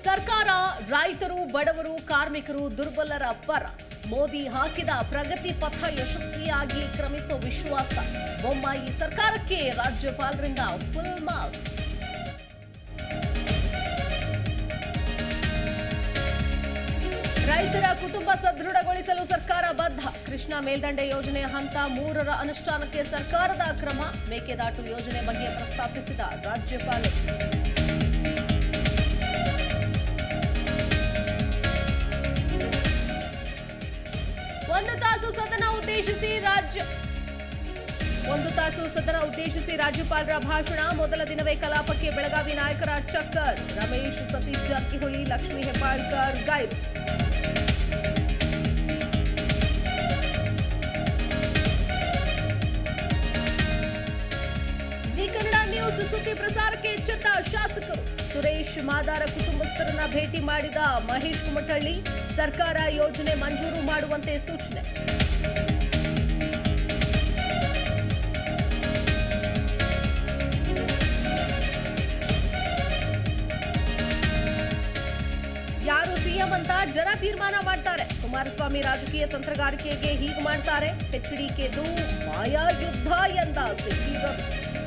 ಸರ್ಕಾರ ರೈತರು ಬಡವರು ಕಾರ್ಮಿಕರು ದುರ್ಬಲರ ಪರ ಮೋದಿ ಹಾಕಿದ ಪ್ರಗತಿ ಪಥ ಯಶಸ್ವಿಯಾಗಿ ಕ್ರಮಿಸೋ ವಿಶ್ವಾಸ ಬೊಮ್ಮಾಯಿ ಸರ್ಕಾರಕ್ಕೆ ರಾಜ್ಯಪಾಲರಿಂದ ಫುಲ್ ಮಾರ್ಕ್ಸ್ ರೈತರ ಕುಟುಂಬ ಸದೃಢಗೊಳಿಸಲು ಸರ್ಕಾರ ಬದ್ಧ ಕೃಷ್ಣಾ ಮೇಲ್ದಂಡೆ ಯೋಜನೆ ಹಂತ ಮೂರರ ಅನುಷ್ಠಾನಕ್ಕೆ ಸರ್ಕಾರದ ಕ್ರಮ ಮೇಕೆದಾಟು ಯೋಜನೆ ಬಗ್ಗೆ ಪ್ರಸ್ತಾಪಿಸಿದ ರಾಜ್ಯಪಾಲರು ಒಂದು ತಾಸು ಸದನ ಉದ್ದೇಶಿಸಿ ರಾಜ್ಯ ಒಂದು ತಾಸು ಸದನ ಉದ್ದೇಶಿಸಿ ರಾಜ್ಯಪಾಲರ ಭಾಷಣ ಮೊದಲ ದಿನವೇ ಕಲಾಪಕ್ಕೆ ಬೆಳಗಾವಿ ನಾಯಕರ ಚಕ್ಕರ್ ರಮೇಶ್ ಸತೀಶ್ ಜಾರಕಿಹೊಳಿ ಲಕ್ಷ್ಮೀ ಹೆಬ್ಬಾಳ್ಕರ್ ಗೈರು ಜಿ ಕನ್ನಡ ನ್ಯೂಸ್ ಸುದ್ದಿ ಪ್ರಸಾರಕ್ಕೆ ಎಚ್ಚೆತ್ತ ಶಾಸಕರು ಸುರೇಶ್ ಮಾದಾರ ಕುಟುಂಬಸ್ಥರನ್ನ ಭೇಟಿ ಮಾಡಿದ ಮಹೇಶ್ ಕುಮಟಳ್ಳಿ ಸರ್ಕಾರ ಯೋಜನೆ ಮಂಜೂರು ಮಾಡುವಂತೆ ಸೂಚನೆ ಯಾರು ಸಿಎಂ ಅಂತ ಜನ ತೀರ್ಮಾನ ಮಾಡ್ತಾರೆ ಕುಮಾರಸ್ವಾಮಿ ರಾಜಕೀಯ ತಂತ್ರಗಾರಿಕೆಗೆ ಹೀಗೆ ಮಾಡ್ತಾರೆ ಎಚ್ಡಿಕೆದು ಮಾಯಾ ಯುದ್ಧ ಎಂದ ಸಿಟಿ ರವಿ